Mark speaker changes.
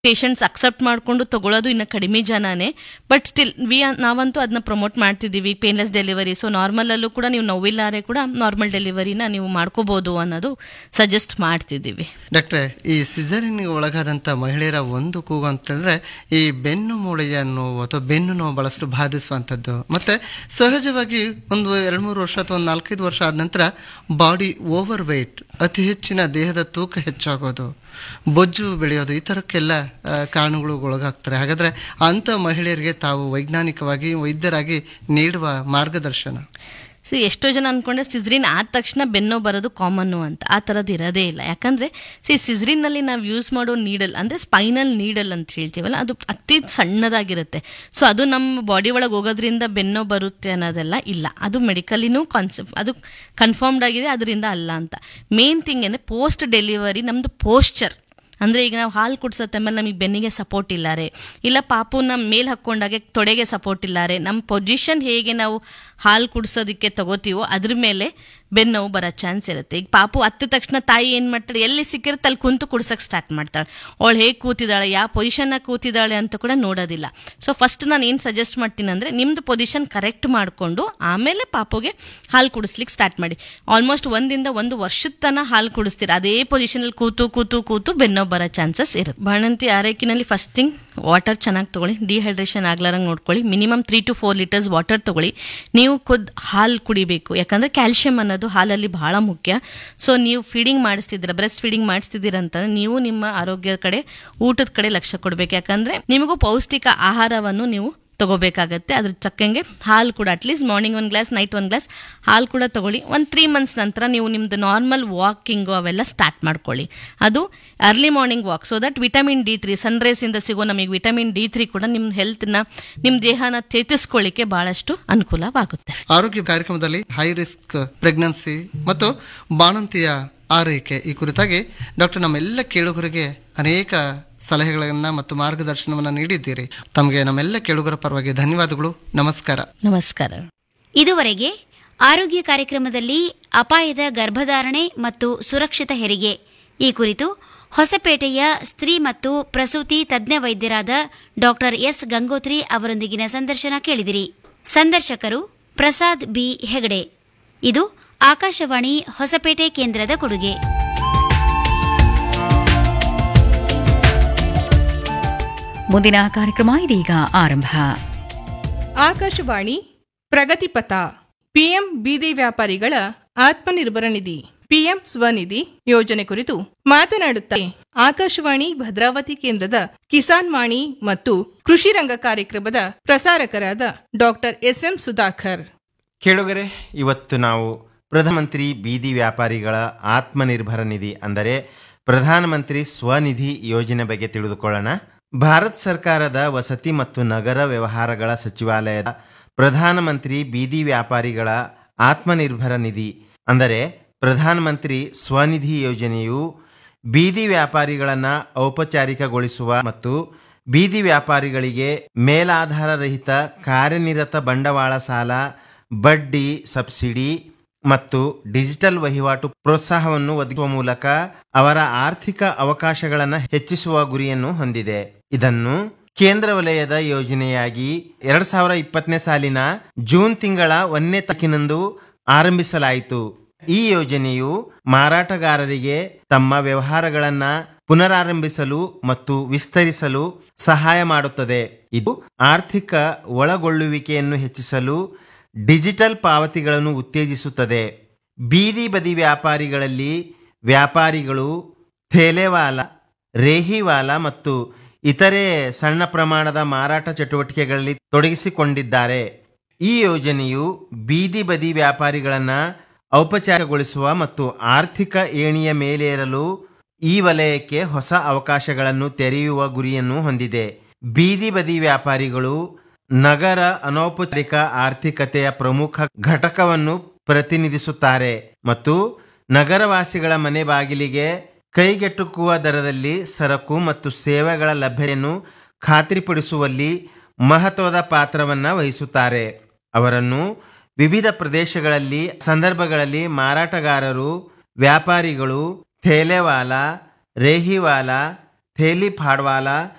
Speaker 1: patients accept ಮಾಡ್ಕೊಂಡು ತಗೊಳ್ಳೋದು ಇನ್ನು ಕಡಿಮೆ ಜನನೇ ಬಟ್ ಸ್ಟಿಲ್ ವಿ ನಾವಂತೂ ಅದನ್ನ ಪ್ರಮೋಟ್ ಮಾಡ್ತಿದ್ದೀವಿ ಪೇನ್ಲೆಸ್ ಡೆಲಿವರಿ ಸೊ ನಾರ್ಮಲಲ್ಲೂ ಕೂಡ ನೀವು ನೋವಿಲ್ಲಾರೆ ಕೂಡ ನಾರ್ಮಲ್ ಡೆಲಿವರಿನ ನೀವು ಮಾಡ್ಕೋಬೋದು ಅನ್ನೋದು ಸಜೆಸ್ಟ್ ಮಾಡ್ತಿದ್ದೀವಿ
Speaker 2: ಡಾಕ್ಟ್ರೆ ಈ ಸಿಸರಿನ್ಗೆ ಒಳಗಾದಂಥ ಮಹಿಳೆಯರ ಒಂದು ಕೂಗು ಅಂತಂದ್ರೆ ಈ ಬೆನ್ನು ಮೂಳೆಯ ನೋವು ಅಥವಾ ಬೆನ್ನು ನೋವು ಬಹಳಷ್ಟು ಬಾಧಿಸುವಂಥದ್ದು ಮತ್ತೆ ಸಹಜವಾಗಿ ಒಂದು ಎರಡು ಮೂರು ವರ್ಷ ಅಥವಾ ಒಂದು ನಾಲ್ಕೈದು ವರ್ಷ ಆದ ನಂತರ ಬಾಡಿ ಓವರ್ ವೆಯ್ಟ್ ಅತಿ ಹೆಚ್ಚಿನ ದೇಹದ ತೂಕ ಹೆಚ್ಚಾಗೋದು ಬೊಜ್ಜು ಬೆಳೆಯೋದು ಈ ಥರಕ್ಕೆಲ್ಲ ಆ, ಕಾರಣಗಳು ಒಳಗಾಗ್ತಾರೆ ಹಾಗಾದ್ರೆ ಅಂಥ ಮಹಿಳೆಯರಿಗೆ ತಾವು ವೈಜ್ಞಾನಿಕವಾಗಿ ವೈದ್ಯರಾಗಿ ನೀಡುವ ಮಾರ್ಗದರ್ಶನ
Speaker 1: ಸೊ ಎಷ್ಟೋ ಜನ ಅನ್ಕೊಂಡೆ ಸಿಜ್ರಿನ್ ಆದ ತಕ್ಷಣ ಬೆನ್ನೋ ಬರೋದು ಕಾಮನ್ನು ಅಂತ ಆ ಥರದ್ದು ಇರೋದೇ ಇಲ್ಲ ಯಾಕಂದರೆ ಸಿ ಸಿಜ್ರಿನಲ್ಲಿ ನಾವು ಯೂಸ್ ಮಾಡೋ ನೀಡಲ್ ಅಂದರೆ ಸ್ಪೈನಲ್ ನೀಡಲ್ ಅಂತ ಹೇಳ್ತೀವಲ್ಲ ಅದು ಅತಿ ಸಣ್ಣದಾಗಿರುತ್ತೆ ಸೊ ಅದು ನಮ್ಮ ಬಾಡಿ ಒಳಗೆ ಹೋಗೋದ್ರಿಂದ ಬೆನ್ನೋ ಬರುತ್ತೆ ಅನ್ನೋದೆಲ್ಲ ಇಲ್ಲ ಅದು ಮೆಡಿಕಲಿನೂ ಕಾನ್ಸೆಪ್ಟ್ ಅದು ಕನ್ಫರ್ಮ್ಡ್ ಆಗಿದೆ ಅದರಿಂದ ಅಲ್ಲ ಅಂತ ಮೇನ್ ಥಿಂಗ್ ಅಂದರೆ ಪೋಸ್ಟ್ ಡೆಲಿವರಿ ನಮ್ಮದು ಪೋಸ್ಚರ್ ಅಂದರೆ ಈಗ ನಾವು ಹಾಲು ಕುಡಿಸೋ ಟೈಮಲ್ಲಿ ನಮಗೆ ಬೆನ್ನಿಗೆ ಸಪೋರ್ಟ್ ಇಲ್ಲಾರೆ ಇಲ್ಲ ಪಾಪುನ ಮೇಲ್ ಹಾಕ್ಕೊಂಡಾಗೆ ತೊಡೆಗೆ ಸಪೋರ್ಟ್ ಇಲ್ಲಾರೆ ನಮ್ಮ ಪೊಸಿಷನ್ ಹೇಗೆ ನಾವು ಹಾಲು ಕುಡಿಸೋದಕ್ಕೆ ತಗೋತೀವೋ ಅದ್ರ ಮೇಲೆ ಬೆನ್ನು ನೋವು ಬರೋ ಚಾನ್ಸ್ ಇರುತ್ತೆ ಈಗ ಪಾಪು ಹತ್ತ ತಕ್ಷಣ ತಾಯಿ ಏನು ಮಾಡ್ತಾಳೆ ಎಲ್ಲಿ ಸಿಕ್ಕಿರುತ್ತೆ ಅಲ್ಲಿ ಕುಂತು ಕುಡ್ಸೋಕೆ ಸ್ಟಾರ್ಟ್ ಮಾಡ್ತಾಳೆ ಅವಳು ಹೇಗೆ ಕೂತಿದ್ದಾಳೆ ಯಾವ ಪೊಸಿಷನ್ನಾಗ ಕೂತಿದ್ದಾಳೆ ಅಂತ ಕೂಡ ನೋಡೋದಿಲ್ಲ ಸೊ ಫಸ್ಟ್ ನಾನು ಏನು ಸಜೆಸ್ಟ್ ಮಾಡ್ತೀನಿ ಅಂದರೆ ನಿಮ್ಮದು ಪೊಸಿಷನ್ ಕರೆಕ್ಟ್ ಮಾಡಿಕೊಂಡು ಆಮೇಲೆ ಪಾಪುಗೆ ಹಾಲು ಕುಡಿಸ್ಲಿಕ್ಕೆ ಸ್ಟಾರ್ಟ್ ಮಾಡಿ ಆಲ್ಮೋಸ್ಟ್ ಒಂದಿಂದ ಒಂದು ವರ್ಷದ ತನಕ ಹಾಲು ಕುಡಿಸ್ತೀರ ಅದೇ ಪೊಸಿಷನಲ್ಲಿ ಕೂತು ಕೂತು ಕೂತು ಬೆನ್ನೋ ಬರೋ ಚಾನ್ಸಸ್ ಇರುತ್ತೆ ಬಾಣಂತಿ ಆರೈಕೆನಲ್ಲಿ ಫಸ್ಟ್ ಥಿಂಗ್ ವಾಟರ್ ಚೆನ್ನಾಗಿ ತೊಗೊಳ್ಳಿ ಡಿಹೈಡ್ರೇಷನ್ ಆಗ್ಲಾರಂಗೆ ನೋಡ್ಕೊಳ್ಳಿ minimum three to four litres water ತೊಗೊಳ್ಳಿ ನೀವು ಖುದ್ ಹಾಲು ಕುಡಿಬೇಕು ಯಾಕಂದರೆ ಕ್ಯಾಲ್ಶಿಯಂ ಅನ್ನೋದು ಹಾಲಲ್ಲಿ ಬಹಳ ಮುಖ್ಯ ಸೊ ನೀವು ಫೀಡಿಂಗ್ ಮಾಡಿಸ್ತಿದ್ದೀರ ಬ್ರೆಸ್ಟ್ ಫೀಡಿಂಗ್ ಮಾಡಿಸ್ತಿದ್ದೀರ ಅಂತಂದ್ರೆ ನೀವು ನಿಮ್ಮ ಆರೋಗ್ಯದ ಕಡೆ ಊಟದ ಕಡೆ ಲಕ್ಷ್ಯ ಕೊಡಬೇಕು ಯಾಕಂದರೆ ನಿಮಗೂ ಪೌಷ್ಟಿಕ ಆಹಾರವನ್ನು ನೀವು ತಗೋಬೇಕಾಗತ್ತೆ ಅದ್ರ ತಕ್ಕಂಗೆ ಹಾಲು ಕೂಡ ಅಟ್ಲೀಸ್ಟ್ ಮಾರ್ನಿಂಗ್ ಒಂದು ಗ್ಲಾಸ್ ನೈಟ್ ಒಂದು ಗ್ಲಾಸ್ ಹಾಲು ಕೂಡ ತಗೊಳ್ಳಿ ಒಂದು ತ್ರೀ ಮಂತ್ಸ್ ನಂತರ ನೀವು ನಿಮ್ಮದು ನಾರ್ಮಲ್ ವಾಕಿಂಗು ಅವೆಲ್ಲ ಸ್ಟಾರ್ಟ್ ಮಾಡ್ಕೊಳ್ಳಿ ಅದು early morning walk so that vitamin D three ಸನ್ರೈಸಿಂದ ಸಿಗೋ ನಮಗೆ ವಿಟಮಿನ್ ಡಿ ತ್ರೀ ಕೂಡ ನಿಮ್ಮ ಹೆಲ್ತ್ನ ನಿಮ್ಮ ದೇಹನ ಚೇತಿಸ್ಕೊಳ್ಳಿಕ್ಕೆ ಬಹಳಷ್ಟು ಅನುಕೂಲವಾಗುತ್ತೆ
Speaker 2: ಆರೋಗ್ಯ ಕಾರ್ಯಕ್ರಮದಲ್ಲಿ ಹೈ ರಿಸ್ಕ್ ಪ್ರೆಗ್ನೆನ್ಸಿ ಮತ್ತು ಬಾಣಂತಿಯ ಆರೈಕೆ ಈ ಕುರಿತಾಗಿ ಡಾಕ್ಟರ್ ನಮ್ಮೆಲ್ಲ ಕೇಳುಗರಿಗೆ ಅನೇಕ ಸಲಹೆಗಳನ್ನು ಮತ್ತು ಮಾರ್ಗದರ್ಶನವನ್ನು ನೀಡಿದ್ದೀರಿ ತಮಗೆ ನಮ್ಮೆಲ್ಲ ಕೇಳುಗರ ಪರವಾಗಿ ಧನ್ಯವಾದಗಳು ನಮಸ್ಕಾರ
Speaker 1: ನಮಸ್ಕಾರ
Speaker 3: ಇದುವರೆಗೆ ಆರೋಗ್ಯ ಕಾರ್ಯಕ್ರಮದಲ್ಲಿ ಅಪಾಯದ ಗರ್ಭಧಾರಣೆ ಮತ್ತು ಸುರಕ್ಷಿತ ಹೆರಿಗೆ ಈ ಕುರಿತು ಹೊಸಪೇಟೆಯ ಸ್ತ್ರೀ ಮತ್ತು ಪ್ರಸೂತಿ ತಜ್ಞ ವೈದ್ಯರಾದ ಡಾಕ್ಟರ್ ಎಸ್ ಗಂಗೋತ್ರಿ ಅವರೊಂದಿಗಿನ ಸಂದರ್ಶನ ಕೇಳಿದಿರಿ ಸಂದರ್ಶಕರು ಪ್ರಸಾದ್ ಬಿ ಹೆಗಡೆ ಇದು ಆಕಾಶವಾಣಿ ಹೊಸಪೇಟೆ ಕೇಂದ್ರದ ಕೊಡುಗೆ
Speaker 4: ಮುಂದಿನ ಕಾರ್ಯಕ್ರಮ ಇದೀಗ ಆರಂಭ
Speaker 5: ಆಕಾಶವಾಣಿ ಪ್ರಗತಿಪಥ ಪಿಎಂ ಬೀದಿ ವ್ಯಾಪಾರಿಗಳ ಆತ್ಮನಿರ್ಭರ ನಿಧಿ ಪಿಎಂ ಸ್ವನಿಧಿ ಯೋಜನೆ ಕುರಿತು ಮಾತನಾಡುತ್ತಾರೆ ಆಕಾಶವಾಣಿ ಭದ್ರಾವತಿ ಕೇಂದ್ರದ ಕಿಸಾನ್ ವಾಣಿ ಮತ್ತು ಕೃಷಿ ರಂಗ ಕಾರ್ಯಕ್ರಮದ ಪ್ರಸಾರಕರಾದ ಡಾಕ್ಟರ್ ಎಸ್ಎಂ ಸುಧಾಕರ್
Speaker 6: ಕೇಳುಗರೆ ಇವತ್ತು ನಾವು ಪ್ರಧಾನಮಂತ್ರಿ ಬೀದಿ ವ್ಯಾಪಾರಿಗಳ ಆತ್ಮನಿರ್ಭರ ನಿಧಿ ಅಂದರೆ ಪ್ರಧಾನಮಂತ್ರಿ ಸ್ವನಿಧಿ ಯೋಜನೆ ಬಗ್ಗೆ ತಿಳಿದುಕೊಳ್ಳೋಣ ಭಾರತ ಸರ್ಕಾರದ ವಸತಿ ಮತ್ತು ನಗರ ವ್ಯವಹಾರಗಳ ಸಚಿವಾಲಯದ ಪ್ರಧಾನಮಂತ್ರಿ ಬೀದಿ ವ್ಯಾಪಾರಿಗಳ ಆತ್ಮನಿರ್ಭರ ನಿಧಿ ಅಂದರೆ ಪ್ರಧಾನಮಂತ್ರಿ ಸ್ವನಿಧಿ ಯೋಜನೆಯು ಬೀದಿ ವ್ಯಾಪಾರಿಗಳನ್ನು ಔಪಚಾರಿಕಗೊಳಿಸುವ ಮತ್ತು ಬೀದಿ ವ್ಯಾಪಾರಿಗಳಿಗೆ ಮೇಲಾಧಾರರಹಿತ ಕಾರ್ಯನಿರತ ಬಂಡವಾಳ ಸಾಲ ಬಡ್ಡಿ ಸಬ್ಸಿಡಿ ಮತ್ತು ಡಿಜಿಟಲ್ ವಹಿವಾಟು ಪ್ರೋತ್ಸಾಹವನ್ನು ಒದಗಿಸುವ ಮೂಲಕ ಅವರ ಆರ್ಥಿಕ ಅವಕಾಶಗಳನ್ನು ಹೆಚ್ಚಿಸುವ ಗುರಿಯನ್ನು ಹೊಂದಿದೆ ಇದನ್ನು ಕೇಂದ್ರ ವಲಯದ ಯೋಜನೆಯಾಗಿ ಎರಡ್ ಸಾವಿರ ಇಪ್ಪತ್ತನೇ ಸಾಲಿನ ಜೂನ್ ತಿಂಗಳ ಒಂದನೇ ತಾರೀಕಿನಂದು ಆರಂಭಿಸಲಾಯಿತು ಈ ಯೋಜನೆಯು ಮಾರಾಟಗಾರರಿಗೆ ತಮ್ಮ ವ್ಯವಹಾರಗಳನ್ನ ಪುನರಾರಂಭಿಸಲು ಮತ್ತು ವಿಸ್ತರಿಸಲು ಸಹಾಯ ಮಾಡುತ್ತದೆ ಇದು ಆರ್ಥಿಕ ಒಳಗೊಳ್ಳುವಿಕೆಯನ್ನು ಹೆಚ್ಚಿಸಲು ಡಿಜಿಟಲ್ ಪಾವತಿಗಳನ್ನು ಉತ್ತೇಜಿಸುತ್ತದೆ ಬೀದಿ ಬದಿ ವ್ಯಾಪಾರಿಗಳಲ್ಲಿ ವ್ಯಾಪಾರಿಗಳು ಥೇಲೆವಾಲ ರೇಹಿವಾಲ ಮತ್ತು ಇತರೆ ಸಣ್ಣ ಪ್ರಮಾಣದ ಮಾರಾಟ ಚಟುವಟಿಕೆಗಳಲ್ಲಿ ತೊಡಗಿಸಿಕೊಂಡಿದ್ದಾರೆ ಈ ಯೋಜನೆಯು ಬೀದಿ ಬದಿ ವ್ಯಾಪಾರಿಗಳನ್ನು ಔಪಚಾರಿಕಗೊಳಿಸುವ ಮತ್ತು ಆರ್ಥಿಕ ಏಣಿಯ ಮೇಲೇರಲು ಈ ವಲಯಕ್ಕೆ ಹೊಸ ಅವಕಾಶಗಳನ್ನು ತೆರೆಯುವ ಗುರಿಯನ್ನು ಹೊಂದಿದೆ ಬೀದಿ ಬದಿ ವ್ಯಾಪಾರಿಗಳು ನಗರ ಅನೌಪಚಾರಿಕ ಆರ್ಥಿಕತೆಯ ಪ್ರಮುಖ ಘಟಕವನ್ನು ಪ್ರತಿನಿಧಿಸುತ್ತಾರೆ ಮತ್ತು ನಗರವಾಸಿಗಳ ಮನೆ ಬಾಗಿಲಿಗೆ ಕೈಗೆಟುಕುವ ದರದಲ್ಲಿ ಸರಕು ಮತ್ತು ಸೇವೆಗಳ ಲಭ್ಯತೆಯನ್ನು ಖಾತ್ರಿಪಡಿಸುವಲ್ಲಿ ಮಹತ್ವದ ಪಾತ್ರವನ್ನು ವಹಿಸುತ್ತಾರೆ ಅವರನ್ನು ವಿವಿಧ ಪ್ರದೇಶಗಳಲ್ಲಿ ಸಂದರ್ಭಗಳಲ್ಲಿ ಮಾರಾಟಗಾರರು ವ್ಯಾಪಾರಿಗಳು ಥೇಲೆವಾಲ ರೇಹಿವಾಲ ಥೇಲಿ ಫಾಡ್ವಾಲಾ